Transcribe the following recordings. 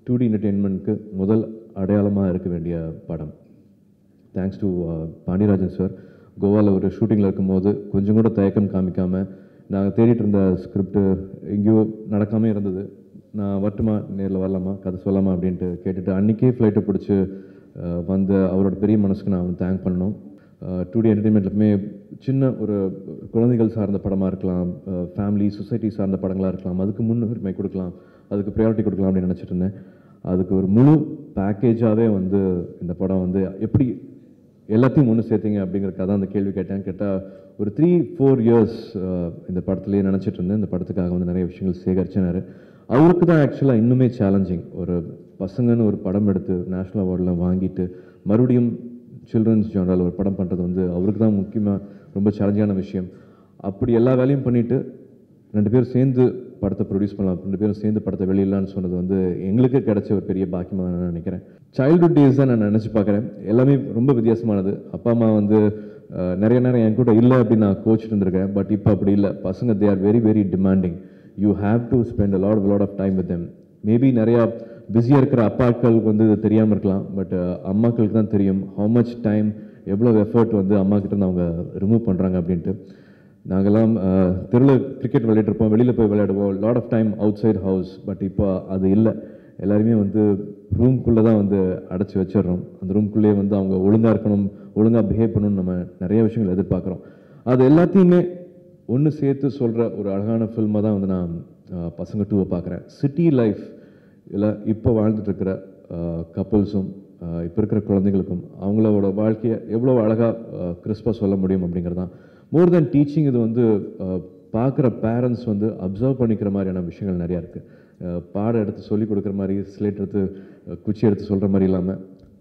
two D என்டர்டெயின்மெண்ட்க்கு முதல் அடையாளமாக இருக்க வேண்டிய படம் தேங்க்ஸ் டு பாண்டியராஜன் சார் கோவாவில் ஒரு ஷூட்டிங்கில் இருக்கும்போது கொஞ்சம் கூட தயக்கம் காமிக்காமல் நாங்கள் தேடிட்டு இருந்த ஸ்கிரிப்ட் எங்கேயோ நடக்காமல் இருந்தது நான் வரட்டுமா நேரில் வரலாமா கதை சொல்லாமா அப்படின்ட்டு கேட்டுட்டு அன்றைக்கே ஃப்ளைட்டை பிடிச்சி அஹ், வந்த அவரோட பெரிய மனசுக்கு நான் அவனுக்கு தேங்க் பண்ணணும் டூ டி என்டர்டெயின்மெண்ட்லுமே சின்ன ஒரு குழந்தைகள் சார்ந்த படமாக இருக்கலாம் ஃபேமிலி சொசைட்டி சார்ந்த படங்களாக இருக்கலாம் அதுக்கு முன்னுரிமை கொடுக்கலாம் அதுக்கு ப்ரையாரிட்டி கொடுக்கலாம் அப்படின்னு நினச்சிட்டு இருந்தேன் அதுக்கு ஒரு முழு பேக்கேஜாகவே வந்து இந்த படம் வந்து எப்படி எல்லாத்தையும் ஒன்று சேர்த்தீங்க அப்படிங்கிறக்காக தான் அந்த கேள்வி கேட்டேன் கேட்டால் ஒரு த்ரீ ஃபோர் இயர்ஸ் இந்த படத்துலேயே நினச்சிட்டு இருந்தேன் இந்த படத்துக்காக வந்து நிறைய விஷயங்கள் சேகரிச்சினார் அவருக்கு தான் ஆக்சுவலாக இன்னுமே சேலஞ்சிங் ஒரு பசங்கன்னு ஒரு படம் எடுத்து நேஷ்னல் அவார்டில் வாங்கிட்டு மறுபடியும் சில்ட்ரன்ஸ் ஜானரில் ஒரு படம் பண்ணுறது வந்து அவருக்கு தான் முக்கியமாக ரொம்ப சேலஞ்சான விஷயம் அப்படி எல்லா வேலையும் பண்ணிவிட்டு ரெண்டு பேரும் சேர்ந்து படத்தை ப்ரொடியூஸ் பண்ணலாம் ரெண்டு பேரும் சேர்ந்து படத்தை வெளியிடலான்னு சொன்னது வந்து எங்களுக்கு கிடைச்ச ஒரு பெரிய பாக்கியமாக தான் நான் நினைக்கிறேன் சைல்ட்ஹுட் டேஸ் தான் நான் நினச்சி பார்க்குறேன் எல்லாமே ரொம்ப வித்தியாசமானது அப்பா அம்மா வந்து அஹ், நிறைய நேரம் என் கூட இல்லை அப்படின்னு நான் கோச்சிட்டு இருந்திருக்கேன் பட் இப்போ அப்படி இல்லை பசங்க they are very very demanding you have to spend a lot of lot of time with them maybe நிறையா பிஸியாக இருக்கிற அப்பாக்களுக்கு வந்து இது தெரியாமல் இருக்கலாம் பட் அம்மாக்களுக்கு தான் தெரியும் how மச் டைம் எவ்வளோ எஃபர்ட் வந்து அம்மா கிட்ட இருந்து அவங்க ரிமூவ் பண்ணுறாங்க அப்படின்ட்டு நாங்கெல்லாம் தெருவில் கிரிக்கெட் விளையாடிருப்போம் வெளியில் போய் விளையாடுவோம் lot of time outside house but இப்போ அது இல்லை எல்லாருமே வந்து ரூம்குள்ளே தான் வந்து அடைச்சி வச்சிடுறோம் அந்த ரூம்குள்ளேயே வந்து அவங்க ஒழுங்காக இருக்கணும் ஒழுங்காக பிஹேவ் பண்ணணும்னு நம்ம நிறைய விஷயங்கள் எதிர்பார்க்குறோம் அது எல்லாத்தையுமே ஒன்று சேர்த்து சொல்கிற ஒரு அழகான ஃபில்மாக தான் வந்து நான் அஹ், பசங்க டூவை பார்க்குறேன் சிட்டி லைஃப் இல்லை இப்போ வாழ்ந்துட்டு இருக்கிற கப்புள்ஸும் இப்போ இருக்கிற குழந்தைகளுக்கும் அவங்களோட வாழ்க்கையை எவ்வளோ அழகாக கிறிஸ்பாக சொல்ல முடியும் அப்படிங்கிறது தான் மோர் தென் டீச்சிங் இது வந்து பார்க்குற பேரண்ட்ஸ் வந்து அப்சர்வ் பண்ணிக்கிற மாதிரியான விஷயங்கள் நிறையா இருக்குது பாடம் எடுத்து சொல்லி கொடுக்குற மாதிரி ஸ்லேட் எடுத்து அஹ், குச்சி எடுத்து சொல்கிற மாதிரி இல்லாமல்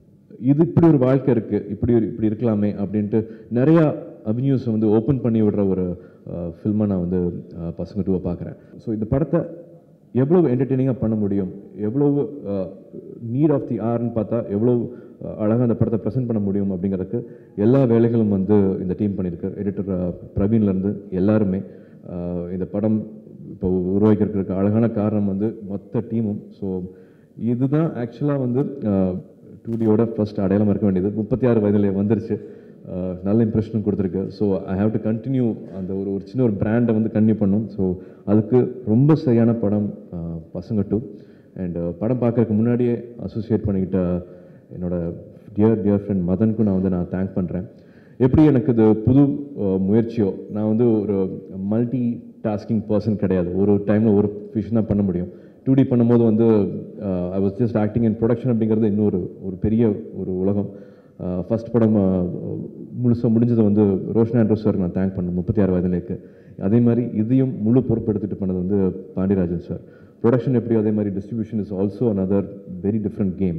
இது இப்படி ஒரு வாழ்க்கை இருக்குது இப்படி ஒரு இப்படி இருக்கலாமே அப்படின்ட்டு நிறையா அவென்யூஸை வந்து ஓப்பன் பண்ணி விடுற ஒரு ஃபில்மை நான் வந்து அஹ், பசங்க டூவை பார்க்குறேன் ஸோ இந்த படத்தை எவ்வளவு என்டர்டெய்னிங்காக பண்ண முடியும் எவ்வளவு நீட் ஆஃப் தி ஆர்னு பார்த்தா எவ்வளோ அழகாக அந்த படத்தை ப்ரெசென்ட் பண்ண முடியும் அப்படிங்கிறதுக்கு எல்லா வேலைகளும் வந்து இந்த டீம் பண்ணியிருக்கு எடிட்டர் பிரவீன்லேருந்து எல்லாருமே அஹ், இந்த படம் இப்போ உருவாக்கிறதுக்கு அழகான காரணம் வந்து மொத்த டீமும் ஸோ இதுதான் ஆக்சுவலாக வந்து டூ டியோட ஃபர்ஸ்ட் அடையாளம் இருக்க வேண்டியது முப்பத்தி ஆறு வயதில் வந்துருச்சு அஹ், நல்ல இம்ப்ரெஷனும் கொடுத்துருக்கு so I have to continue அந்த ஒரு ஒரு சின்ன ஒரு பிராண்டை வந்து கண்டினியூ பண்ணும் ஸோ அதுக்கு ரொம்ப சரியான படம் அஹ், பசங்க டூ அண்ட் படம் பார்க்கறதுக்கு முன்னாடியே அசோசியேட் பண்ணிக்கிட்ட என்னோட டியர் டியர் ஃப்ரெண்ட் மதனுக்கும் நான் வந்து நான் தேங்க் பண்ணுறேன் எப்படி எனக்கு இது புது அஹ், முயற்சியோ நான் வந்து ஒரு மல்டி டாஸ்கிங் பர்சன் கிடையாது ஒரு டைமில் ஒரு விஷயம் தான் பண்ண முடியும் டூ டி பண்ணும்போது வந்து I was just acting in production அப்படிங்கிறது இன்னொரு ஒரு பெரிய ஒரு உலகம் ஃபர்ஸ்ட் படம் முழுசாக முடிஞ்சது வந்து ரோஷன் ஆண்ட்ரூஸ் சார் நான் தேங்க் பண்ணேன் முப்பத்தி ஆறு வயதுலேக்கு அதே மாதிரி இதையும் முழு பொறுப்பு எடுத்துகிட்டு பண்ணது வந்து பாண்டியராஜன் சார் ப்ரொடக்ஷன் எப்படியோ அதே மாதிரி distribution is also another very different game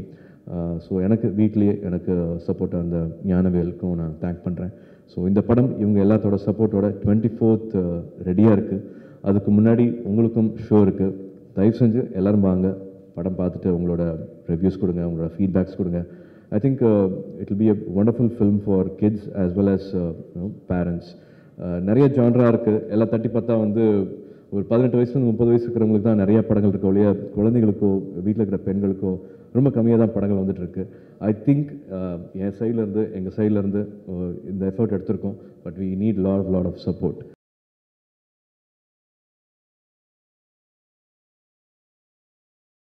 so எனக்கு வீட்லேயே எனக்கு சப்போர்ட் அந்த ஞானவேலுக்கும் நான் தேங்க் பண்ணுறேன் ஸோ இந்த படம் இவங்க எல்லாத்தோட சப்போர்ட்டோட டுவெண்ட்டி ஃபோர்த் ரெடியாக இருக்குது அதுக்கு முன்னாடி உங்களுக்கும் ஷோ இருக்குது தயவு செஞ்சு எல்லாரும் வாங்க படம் பார்த்துட்டு உங்களோட ரிவ்யூஸ் கொடுங்க உங்களோட ஃபீட்பேக்ஸ் கொடுங்க I think it will be a wonderful film for kids as well as parents நிறைய ஜான்ரா இருக்குது எல்லாம் தட்டி பார்த்தா வந்து ஒரு பதினெட்டு வயசுலேருந்து முப்பது வயசு இருக்கிறவங்களுக்கு தான் நிறைய படங்கள் இருக்கோ இல்லையா குழந்தைகளுக்கோ வீட்டில் இருக்கிற பெண்களுக்கோ ரொம்ப கம்மியாக தான் படங்கள் வந்துட்டு இருக்கு ஐ திங்க் என் சைட்லேருந்து எங்கள் சைட்லேருந்து இந்த எஃபர்ட் எடுத்திருக்கோம் but we need lot lot of support